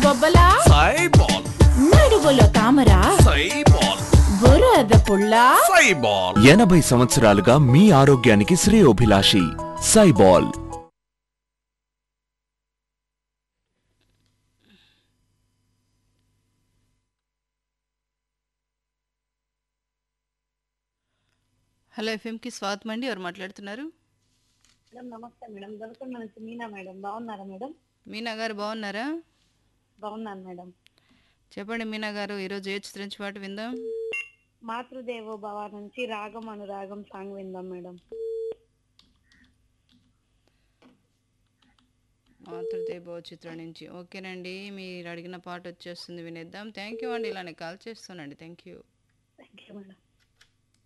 బొబ్బలా సైబాల్ నడువులో తామరా సైబాల్ బురద పుల్ల సైబాల్ ఎనభై సంవత్సరాలుగా మీ ఆరోగ్యానికి శ్రేయోభిలాషి సైబాల్ హలో ఎఫ్ఎంకి స్వాగతం అండి ఎవరు మాట్లాడుతున్నారు మేడం నమస్తే మేడం దొరకకుండా నుంచి మీనా మేడం బాగున్నారా మేడం మీనా గారు బాగున్నారా బాగున్నాను మేడం చెప్పండి మీనా గారు ఈరోజు ఏ చిత్రం నుంచి పాట విందాం మాతృదేవో భవ నుంచి రాగం అనురాగం సాంగ్ విందాం మేడం మాతృదేవో చిత్రం నుంచి ఓకేనండి మీరు అడిగిన పాట వచ్చేస్తుంది వినేద్దాం థ్యాంక్ యూ అండి ఇలానే కాల్ చేస్తానండి thank you thank you madam